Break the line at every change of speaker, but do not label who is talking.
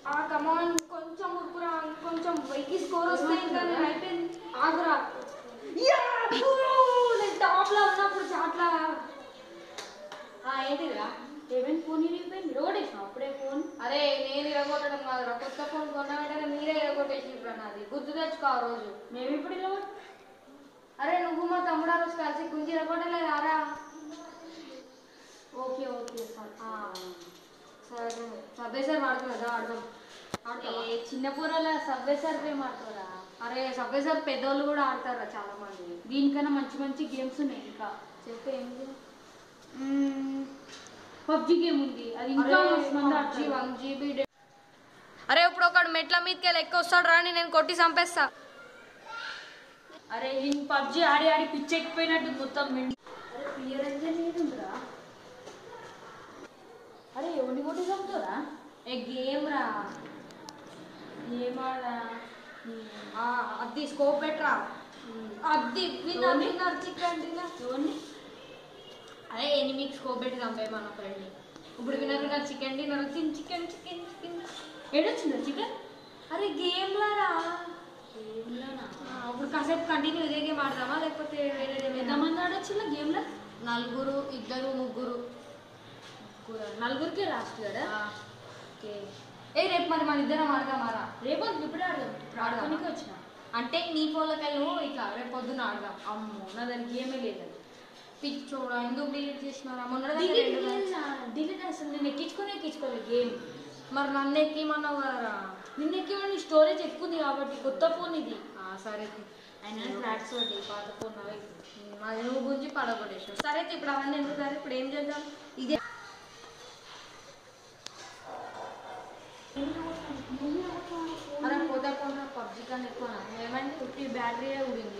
ఆ కమాన్ కొంచెం ఉరుకురా కొంచెం వెయ్యి స్కోర్ వస్తే ఇంకా నేను అయిపోయింది ఆగురా యా! ఫూ! నేను టాప్ లో ఉన్నప్పుడు చాట్లా
ఏంటిదిరా ఏమైనా ఫోన్ ఇరిగిపోయింది రోడ్ వేసినావు అప్పుడే ఫోన్
అరే నేను ఇరగొట్టడం కాదురా కొత్త ఫోన్ కొన్నా వెంటనే మీరే ఇరగొట్టేసిర్రా నాది గుర్తు తెచ్చుకో ఆ రోజు
మేము ఇప్పుడు ఇలా
అరే నువ్వు మా తమ్ముడు ఆ రోజు కలిసి గుంజి ఇరగొట్టలేదు ఆరా
ఓకే ఓకే సార్
సరే సబ్బే సార్ వాడుతున్నదా ఆడదాం ఆడతావా?
ఏ చిన్న పూరల సబ్వే సర్వే మాట్లాడరా
అరే సబ్బే సార్ పెద్దోళ్ళు కూడా ఆడతారా చాలా మంది
దీనికన్నా మంచి మంచి గేమ్స్ ఉన్నాయి ఇంకా
చెప్పే ఏంటి
పబ్జి గేమ్ ఉంది అది ఇంకా మస్తు మంది ఆడతారు.
వన్ జీబీ అరే ఇప్పుడు ఒకడు మెట్ల మీదకి వెళ్ళి ఎక్కువ వస్తాడు రాని నేను కొట్టి చంపేస్తా
అరే ఈయన పబ్జి ఆడి ఆడి పిచ్చెక్కిపోయినట్టు మొత్తం మిండి అరే క్లియర్ అయితే లేదురా అరే ఎవరిని కొట్టి చంపుతారా
ఏ గేమ్ రా
ఏమాడా
ఆ, అది స్కోప్ పెట్టరా అది విన్నర్
ఎవరిని?
విన్నర్ చికెన్ డిన్నర్
ఎవరిని
అరే ఎనిమికి స్కోప్ పెట్టి చంపేయమన్న ఫ్రెండ్ ఇప్పుడు winner winner chicken dinner chicken chicken chicken chicken
ఏడొచ్చిందా చికెన్
అరే గేమ్ లారా
గేమ్లోనా
ఆ, ఇప్పుడు కాసేపు కంటిన్యూ ఇదే గేమ్ ఆడదామా లేకపోతే వేరే ఏమైనా
ఎంతమంది ఆడొచ్చిందా గేమ్లో
నలుగురు ఇద్దరు ముగ్గురు
నలుగురికి లాస్ట్ కదా
ఆ, ఓకే ఏ రేపు మరి మన ఇద్దరం ఆడదామారా
రేపు ఇప్పుడే ఆడదాం ఇప్పుడు ఆడుకోనికి వచ్చిన
అంటే నీ ఫోన్లోకి వెళ్ళి నువ్వు ఇట్లా రేపు పొద్దున్న ఆడదాం
అమ్మో నా దానికి గేమే లేదు
పిచ్చోడా ఎందుకు డిలీట్ చేసినారా మొన్న
డిలీట్ డిలీట్ అసలు నేను ఎక్కించుకొని ఎక్కించుకోలేదు గేమ్
మరి నన్ను ఎక్కిమన్నావు కదరా
నిన్న ఎక్కిమని స్టోరేజ్ ఎక్కువ ఉంది కాబట్టి కొత్త ఫోన్ ఇది
ఆ, సరే తీ.
అయినా ఫ్లాట్స్ ఒకటి పాత ఫోన్ అవి
ఉమ్, అది నువ్వు గురించి పడగొట్టేసావు సరే తీ, ఇప్పుడు అవన్నీ ఎందుకు సరే ఇప్పుడు ఏం చేద్దాం ఇదే అరే పోతే పోతే పబ్జి కన్నా ఎక్కువ ఏమైంది ఫిఫ్టీ బ్యాటరీ ఊడింది